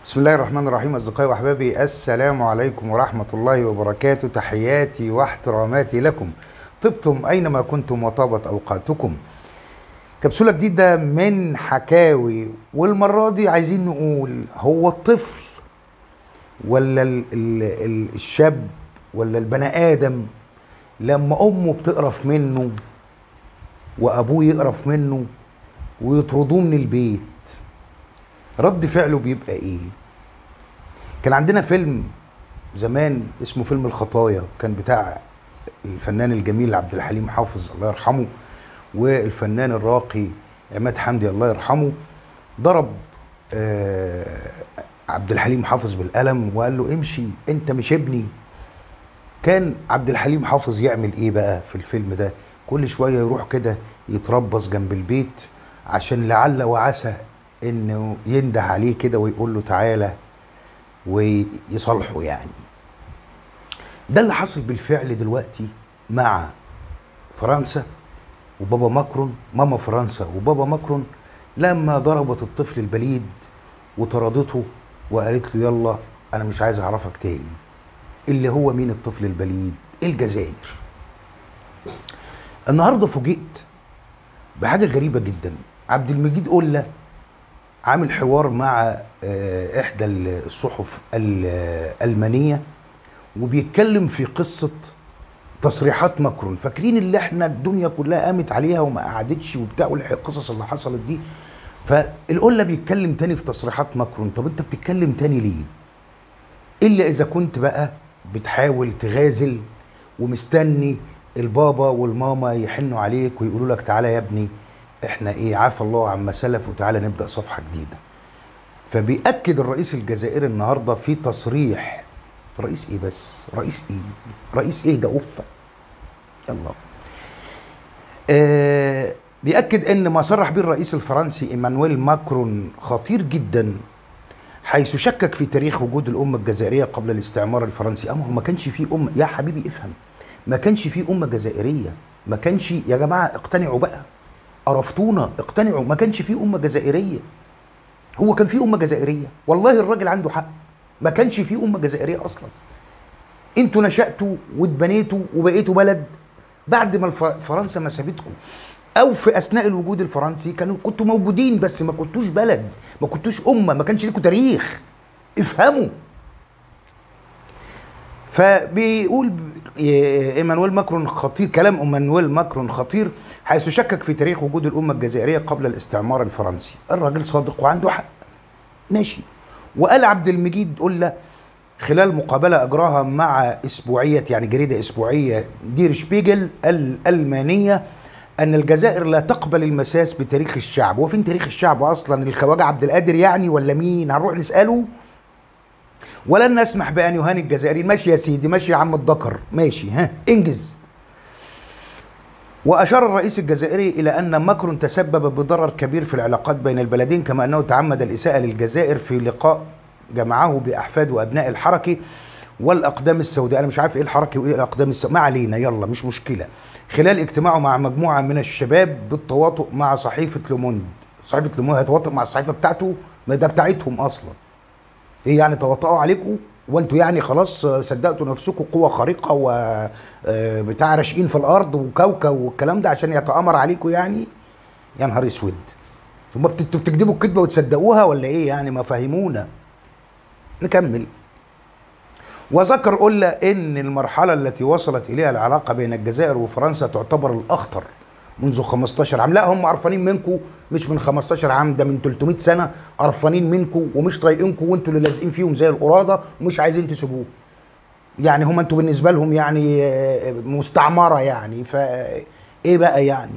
بسم الله الرحمن الرحيم أصدقائي وأحبابي السلام عليكم ورحمة الله وبركاته تحياتي واحتراماتي لكم طبتم أينما كنتم وطابت أوقاتكم كبسولة جديدة من حكاوي والمرة دي عايزين نقول هو الطفل ولا ال ال ال الشاب ولا البني آدم لما أمه بتقرف منه وأبوه يقرف منه ويطردوه من البيت رد فعله بيبقى ايه كان عندنا فيلم زمان اسمه فيلم الخطايا كان بتاع الفنان الجميل عبد الحليم حافظ الله يرحمه والفنان الراقي عماد حمدي الله يرحمه ضرب آه عبد الحليم حافظ بالقلم وقال له امشي انت مش ابني كان عبد الحليم حافظ يعمل ايه بقى في الفيلم ده كل شويه يروح كده يتربص جنب البيت عشان لعل وعسى انه ينده عليه كده ويقول له تعالى ويصالحه يعني ده اللي حصل بالفعل دلوقتي مع فرنسا وبابا ماكرون ماما فرنسا وبابا ماكرون لما ضربت الطفل البليد وطردته وقالت له يلا انا مش عايز اعرفك تاني اللي هو مين الطفل البليد الجزائر النهارده فوجئت بحاجه غريبه جدا عبد المجيد قله عامل حوار مع احدى الصحف الالمانيه وبيتكلم في قصه تصريحات ماكرون فاكرين اللي احنا الدنيا كلها قامت عليها وما قعدتش وبتاع والقصص اللي حصلت دي فالقله بيتكلم تاني في تصريحات ماكرون طب انت بتتكلم تاني ليه الا اذا كنت بقى بتحاول تغازل ومستني البابا والماما يحنوا عليك ويقولوا لك تعالى يا ابني احنا ايه عافى الله عما سلف وتعالى نبدا صفحه جديده فبيأكد الرئيس الجزائري النهارده في تصريح رئيس ايه بس رئيس ايه رئيس ايه ده أفة يلا آه بيأكد ان ما صرح به الرئيس الفرنسي ايمانويل ماكرون خطير جدا حيث شكك في تاريخ وجود الأمة الجزائرية قبل الاستعمار الفرنسي أما هو ما كانش فيه أمة يا حبيبي افهم ما كانش فيه أمة جزائرية ما كانش يا جماعة اقتنعوا بقى قرفتونا اقتنعوا ما كانش فيه أمة جزائرية هو كان فيه أمة جزائرية والله الراجل عنده حق ما كانش فيه أمة جزائرية أصلا انتوا نشأتوا واتبنيتوا وبقيتوا بلد بعد ما فرنسا ما سابتكم او في اثناء الوجود الفرنسي كانوا كنتوا موجودين بس ما كنتوش بلد ما كنتوش امه ما كانش لكم تاريخ افهموا فبيقول ايمانويل ماكرون خطير كلام ايمانويل ماكرون خطير حيث شكك في تاريخ وجود الامه الجزائريه قبل الاستعمار الفرنسي الراجل صادق وعنده حق ماشي وقال عبد المجيد قله خلال مقابله اجراها مع اسبوعيه يعني جريده اسبوعيه دير شبيجل الالمانيه ان الجزائر لا تقبل المساس بتاريخ الشعب هو فين تاريخ الشعب اصلا الخواجه عبد القادر يعني ولا مين هنروح نساله ولن نسمح بان يهاني الجزائريين ماشي يا سيدي ماشي يا عم الذكر ماشي ها انجز واشار الرئيس الجزائري الى ان ماكرون تسبب بضرر كبير في العلاقات بين البلدين كما انه تعمد الاساءه للجزائر في لقاء جمعه باحفاد وابناء الحركه والاقدام السوداء انا مش عارف ايه الحركه وايه الاقدام السوداء ما علينا يلا مش مشكله خلال اجتماعه مع مجموعه من الشباب بالتواطؤ مع صحيفه لوموند صحيفه لوموند هيتواطئ مع الصحيفه بتاعته ما ده بتاعتهم اصلا ايه يعني تواطؤوا عليكم وانتوا يعني خلاص صدقتوا نفسكم قوه خارقه وبتاع راشقين في الارض وكوكب والكلام ده عشان يتامر عليكم يعني يا نهار اسود ثم انتوا بتكذبوا الكذبه وتصدقوها ولا ايه يعني ما فهمونا نكمل وذكر قلة ان المرحله التي وصلت اليها العلاقه بين الجزائر وفرنسا تعتبر الاخطر منذ 15 عام لا هم قرفانين منكم مش من 15 عام ده من 300 سنه قرفانين منكم ومش طايقينكم وانتوا اللي لازقين فيهم زي القراده ومش عايزين تسيبوه يعني هم انتوا بالنسبه لهم يعني مستعمره يعني فايه بقى يعني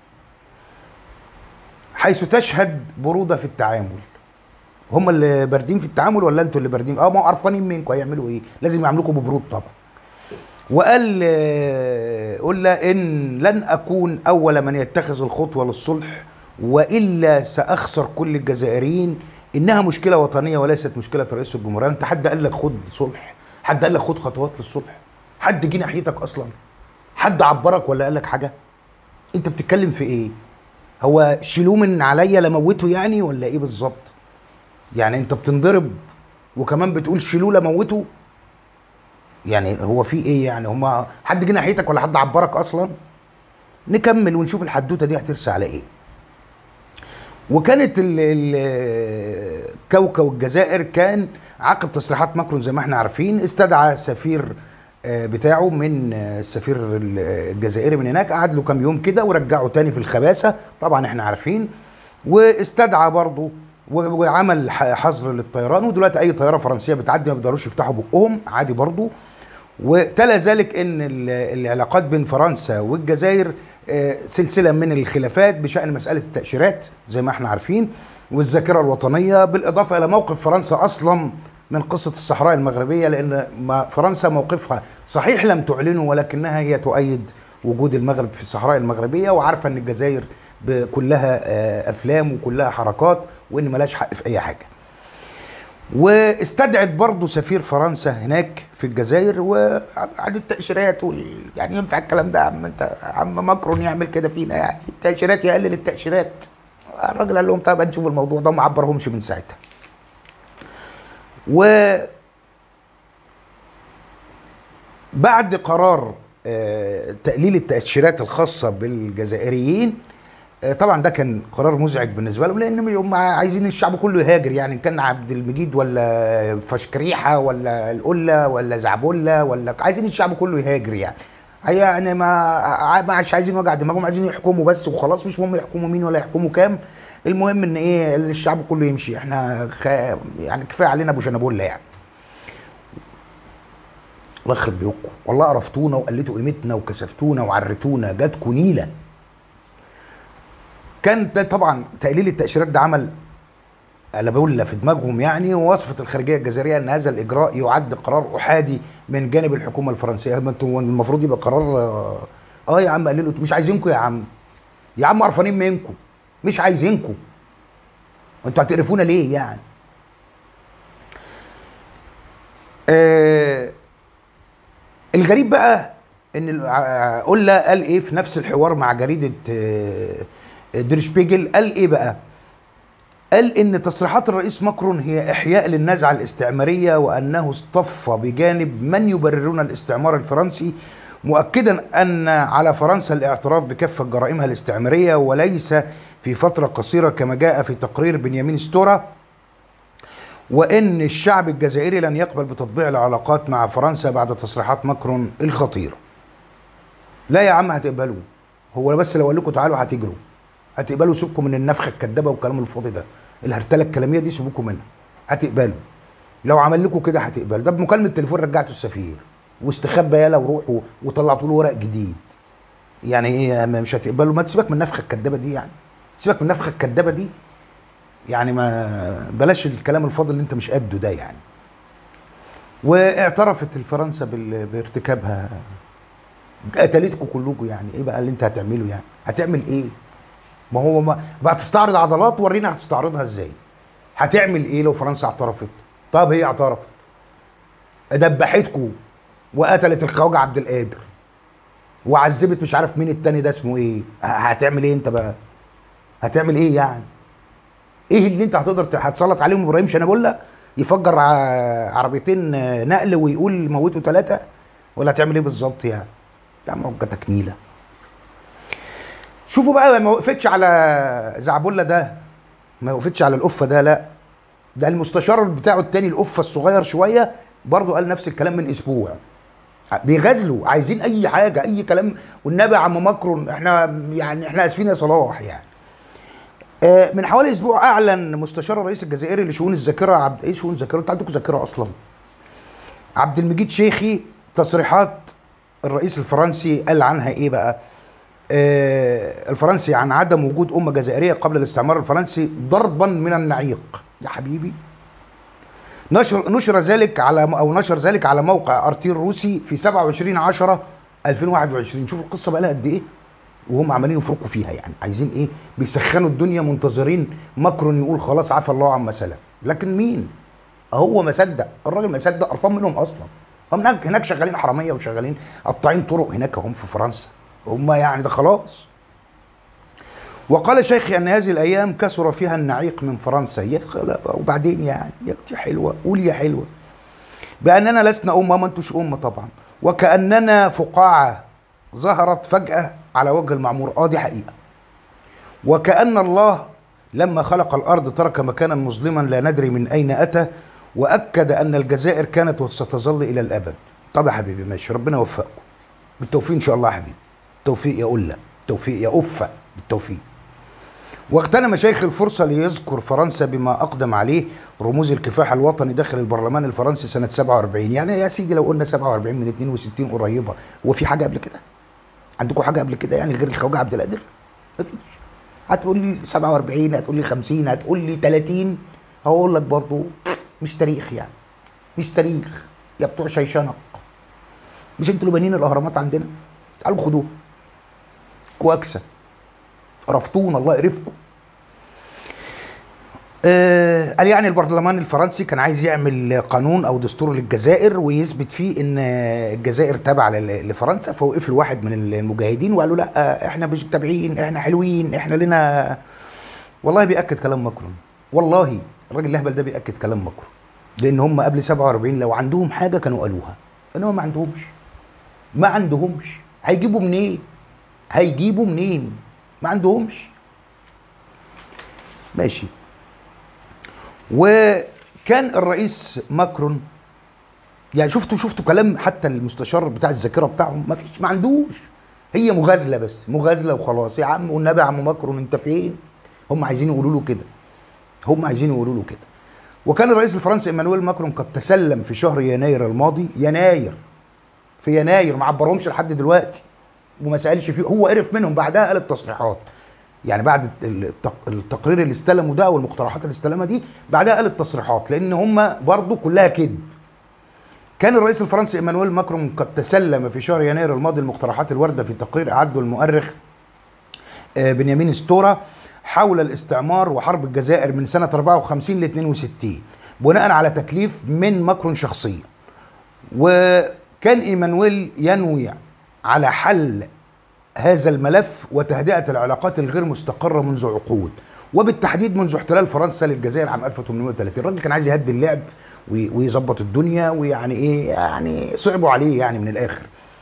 حيث تشهد بروده في التعامل هم اللي باردين في التعامل ولا انتوا اللي باردين اه ما قرفانين منكم هيعملوا ايه لازم يعاملوكم ببرود طبعا وقال قلنا ان لن اكون اول من يتخذ الخطوه للصلح والا ساخسر كل الجزائريين انها مشكله وطنيه وليست مشكله رئيس الجمهوريه انت حد قال لك خد صلح حد قال لك خد خطوات للصلح حد جه ناحيتك اصلا حد عبرك ولا قال لك حاجه انت بتتكلم في ايه هو شيلوه من عليا لموته يعني ولا ايه بالظبط يعني انت بتنضرب وكمان بتقول شيلوه موته يعني هو في ايه يعني هما حد جه ناحيتك ولا حد عبرك اصلا نكمل ونشوف الحدوته دي هترسى على ايه وكانت ال- ال- كوكب الجزائر كان عقب تصريحات ماكرون زي ما احنا عارفين استدعى سفير آه، بتاعه من آه، السفير ال- الجزائري من هناك قعد له كام يوم كده ورجعه تاني في الخباثه طبعا احنا عارفين واستدعى برضه و- وعمل ح- حظر للطيران ودلوقتي اي طياره فرنسيه بتعدي ما بيقدروش يفتحوا بقهم عادي برضه وتلا ذلك ان ال- العلاقات بين فرنسا والجزائر آه، سلسله من الخلافات بشان مساله التاشيرات زي ما احنا عارفين والذاكره الوطنيه بالاضافه الى موقف فرنسا اصلا من قصه الصحراء المغربيه لان ما فرنسا موقفها صحيح لم تعلنه ولكنها هي تؤيد وجود المغرب في الصحراء المغربيه وعارفه ان الجزائر ب- كلها آه، افلام وكلها حركات وان ملاش حق في اي حاجه واستدعت برضه سفير فرنسا هناك في الجزائر وعن التأشيرات وال... يعني ينفع الكلام ده يا عم انت عم ماكرون يعمل كده فينا يعني التأشيرات يقلل التأشيرات الراجل قال لهم طب نشوف الموضوع ده ما عبرهمش من ساعتها و بعد قرار آه، تقليل التأشيرات الخاصة بالجزائريين آه، طبعا ده كان قرار مزعج بالنسبه لهم لان هم عايزين الشعب كله يهاجر يعني إن كان عبد المجيد ولا فشكريحه ولا القله ولا زعبله ولا عايزين الشعب كله يهاجر يعني هي يعني ما ما مش عايزين وجع دماغهم عايزين يحكموا بس وخلاص مش مهم يحكموا مين ولا يحكموا كام المهم ان ايه الشعب كله يمشي احنا خ... يعني كفايه علينا ابو شنبوله يعني الله يخرب بيوتكم والله قرفتونا وقلتوا قيمتنا وكسفتونا وعرتونا جاتكوا نيله كان ده طبعا تقليل التاشيرات ده عمل قلبولة في دماغهم يعني ووصفت الخارجيه الجزائريه ان هذا الاجراء يعد قرار احادي من جانب الحكومه الفرنسيه ما انتوا المفروض يبقى قرار اه, آه يا عم قللوا مش عايزينكم يا عم يا عم قرفانين منكم مش عايزينكم انتوا هتقرفونا ليه يعني آه الغريب بقى ان الع- قلة قال ايه في نفس الحوار مع جريده آه، دير شبيجل قال ايه بقى قال ان تصريحات الرئيس ماكرون هي احياء للنزعه الاستعماريه وانه اصطف بجانب من يبررون الاستعمار الفرنسي مؤكدا ان على فرنسا الاعتراف بكافه جرائمها الاستعماريه وليس في فتره قصيره كما جاء في تقرير بنيامين ستورا وان الشعب الجزائري لن يقبل بتطبيع العلاقات مع فرنسا بعد تصريحات ماكرون الخطيره لا يا عم هتقبلوا هو بس لو قال لكم تعالوا هتجروا هتقبلوا سيبكم من النفخه الكدابه والكلام الفاضي ده الهرتله الكلاميه دي سيبوكم منها هتقبلوا لو عمل لكم كده هتقبلوا ده بمكالمه تليفون رجعتوا السفير واستخبى يالا وروحوا وطلعتوا له ورق جديد يعني ايه مش هتقبلوا ما تسيبك من النفخه الكدابه دي يعني سيبك من النفخه الكدابه دي يعني ما بلاش الكلام الفاضي اللي انت مش قده ده يعني واعترفت الفرنسا بال- بارتكابها قتلتكم كلكم يعني ايه بقى اللي انت هتعمله يعني هتعمل ايه ما هو ما بقى تستعرض عضلات ورينا هتستعرضها ازاي هتعمل ايه لو فرنسا اعترفت طب هي اعترفت دبحتكم وقتلت الخواجه عبد القادر وعذبت مش عارف مين التاني ده اسمه ايه ه- هتعمل ايه انت بقى هتعمل ايه يعني ايه اللي انت هتقدر ت- هتسلط عليهم ابراهيم شنبوله يفجر ع- عربيتين آه، نقل ويقول موتوا ثلاثه ولا هتعمل ايه بالظبط يعني يا عم هو تكميله شوفوا بقى ما وقفتش على زعبله ده ما وقفتش على القفه ده لا ده المستشار بتاعه التاني القفه الصغير شويه برضه قال نفس الكلام من اسبوع بيغازلوا عايزين اي حاجه اي كلام والنبي يا عم ماكرون احنا يعني احنا اسفين يا صلاح يعني آه، من حوالي اسبوع اعلن مستشار الرئيس الجزائري لشؤون الذاكره عبد ايه شؤون الذاكره انتوا عندكم ذاكره اصلا عبد المجيد شيخي تصريحات الرئيس الفرنسي قال عنها ايه بقى آه الفرنسي عن عدم وجود امه جزائريه قبل الاستعمار الفرنسي ضربا من النعيق يا حبيبي نشر نشر ذلك على او نشر ذلك على موقع ارتير الروسي في 27 10 2021 شوفوا القصه بقى لها قد ايه وهم عمالين يفرقوا فيها يعني عايزين ايه بيسخنوا الدنيا منتظرين ماكرون يقول خلاص عفى الله عما سلف لكن مين هو ما صدق الراجل ما صدق قرفان منهم اصلا هم هناك هناك شغالين حراميه وشغالين قطاعين طرق هناك هم في فرنسا هم يعني ده خلاص وقال شيخي ان هذه الايام كثر فيها النعيق من فرنسا يا خلا بقى، وبعدين يعني يا اختي حلوه قول يا حلوه باننا لسنا امه ما انتوش امه طبعا وكاننا فقاعه ظهرت فجاه على وجه المعمور اه دي حقيقه وكأن الله لما خلق الأرض ترك مكانا مظلما لا ندري من أين أتى وأكد أن الجزائر كانت وستظل إلى الأبد طب يا حبيبي ماشي ربنا يوفقكم بالتوفيق إن شاء الله يا حبيبي توفيق يا أولى توفيق يا أفة بالتوفيق واغتنم شيخ الفرصة ليذكر فرنسا بما أقدم عليه رموز الكفاح الوطني داخل البرلمان الفرنسي سنة 47 يعني يا سيدي لو قلنا 47 من 62 قريبة هو في حاجة قبل كده؟ عندكم حاجة قبل كده يعني غير الخواجة عبد القادر؟ مفيش هتقول لي 47 هتقول لي 50 هتقول لي 30 هقول لك برضه مش تاريخ يعني مش تاريخ يا بتوع شيشنق مش انتوا اللي بانيين الاهرامات عندنا تعالوا خدوها كواكسه رفضونا الله يقرفكم آه قال يعني البرلمان الفرنسي كان عايز يعمل قانون او دستور للجزائر ويثبت فيه ان الجزائر تابعه لل- لفرنسا فوقف له واحد من المجاهدين وقالوا لا احنا مش تابعين احنا حلوين احنا لنا والله بياكد كلام ماكرون والله الراجل الاهبل ده بياكد كلام ماكرون لان هم قبل 47 لو عندهم حاجه كانوا قالوها انما ما عندهمش ما عندهمش هيجيبوا منين هيجيبوا منين ما عندهمش ماشي وكان الرئيس ماكرون يعني شفتوا شفتوا كلام حتى المستشار بتاع الذاكره بتاعهم ما فيش ما عندوش هي مغازله بس مغازله وخلاص يا عم والنبي يا عم ماكرون انت فين هم عايزين يقولوا له كده هم عايزين يقولوا له كده وكان الرئيس الفرنسي ايمانويل ماكرون قد تسلم في شهر يناير الماضي يناير في يناير ما عبرهمش لحد دلوقتي وما سالش فيه هو قرف منهم بعدها قال التصريحات يعني بعد التق- التقرير اللي استلموا ده والمقترحات اللي استلمها دي بعدها قال التصريحات لان هم برضو كلها كذب كان الرئيس الفرنسي ايمانويل ماكرون قد تسلم في شهر يناير الماضي المقترحات الوارده في تقرير اعده المؤرخ آه، بنيامين ستورا حول الاستعمار وحرب الجزائر من سنه 54 ل 62 بناء على تكليف من ماكرون شخصيا وكان ايمانويل ينوي على حل هذا الملف وتهدئه العلاقات الغير مستقره منذ عقود وبالتحديد منذ احتلال فرنسا للجزائر عام 1830 الراجل كان عايز يهدي اللعب وي- ويظبط الدنيا ويعني ايه يعني صعبوا عليه يعني من الاخر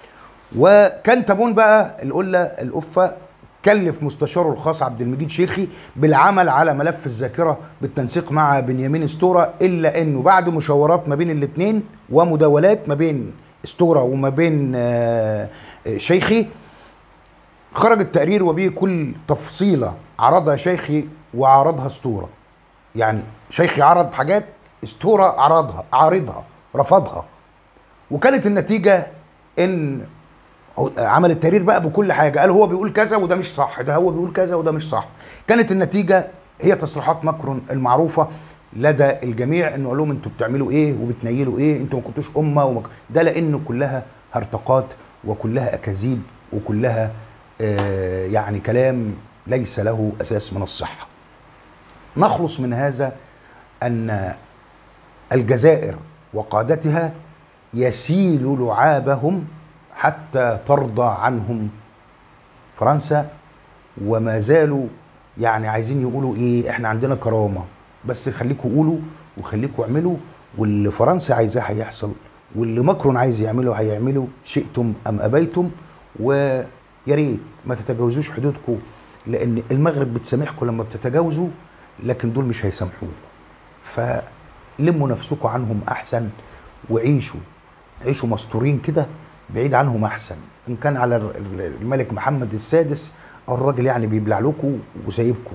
وكان تابون بقى القله القفه كلف مستشاره الخاص عبد المجيد شيخي بالعمل على ملف الذاكره بالتنسيق مع بنيامين ستورا الا انه بعد مشاورات ما بين الاثنين ومداولات ما بين ستورا وما بين آه، آه، شيخي خرج التقرير وبه كل تفصيله عرضها شيخي وعرضها ستورا يعني شيخي عرض حاجات ستورا عرضها عارضها رفضها وكانت النتيجه ان هو عمل التقرير بقى بكل حاجه قال هو بيقول كذا وده مش صح ده هو بيقول كذا وده مش صح كانت النتيجه هي تصريحات ماكرون المعروفه لدى الجميع انه قال لهم انتوا بتعملوا ايه وبتنيلوا ايه انتوا ما كنتوش امه وما ك- ده لانه كلها هرطقات وكلها اكاذيب وكلها آه يعني كلام ليس له اساس من الصحه نخلص من هذا ان الجزائر وقادتها يسيل لعابهم حتى ترضى عنهم فرنسا وما زالوا يعني عايزين يقولوا ايه احنا عندنا كرامه بس خليكوا قولوا وخليكوا اعملوا واللي فرنسا عايزاه هيحصل واللي ماكرون عايز يعمله هيعمله شئتم ام ابيتم ويا ريت ما تتجاوزوش حدودكم لان المغرب بتسامحكم لما بتتجاوزوا لكن دول مش هيسامحوكم فلموا نفسكم عنهم احسن وعيشوا عيشوا مستورين كده بعيد عنهم احسن ان كان على ال- الملك محمد السادس او الراجل يعني بيبلع لكم وسايبكم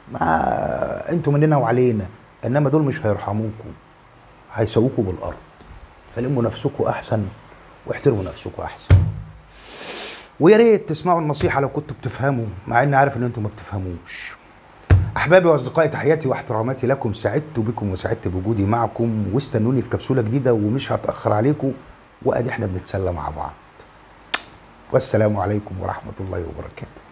ما انتوا مننا وعلينا انما دول مش هيرحموكم هيسووكوا بالارض فلموا نفسكم احسن واحترموا نفسكم احسن ويا ريت تسمعوا النصيحه لو كنتوا بتفهموا مع اني عارف ان انتم ما بتفهموش احبابي واصدقائي تحياتي واحتراماتي لكم سعدت بكم وسعدت بوجودي معكم واستنوني في كبسوله جديده ومش هتاخر عليكم وادي احنا بنتسلى مع بعض والسلام عليكم ورحمه الله وبركاته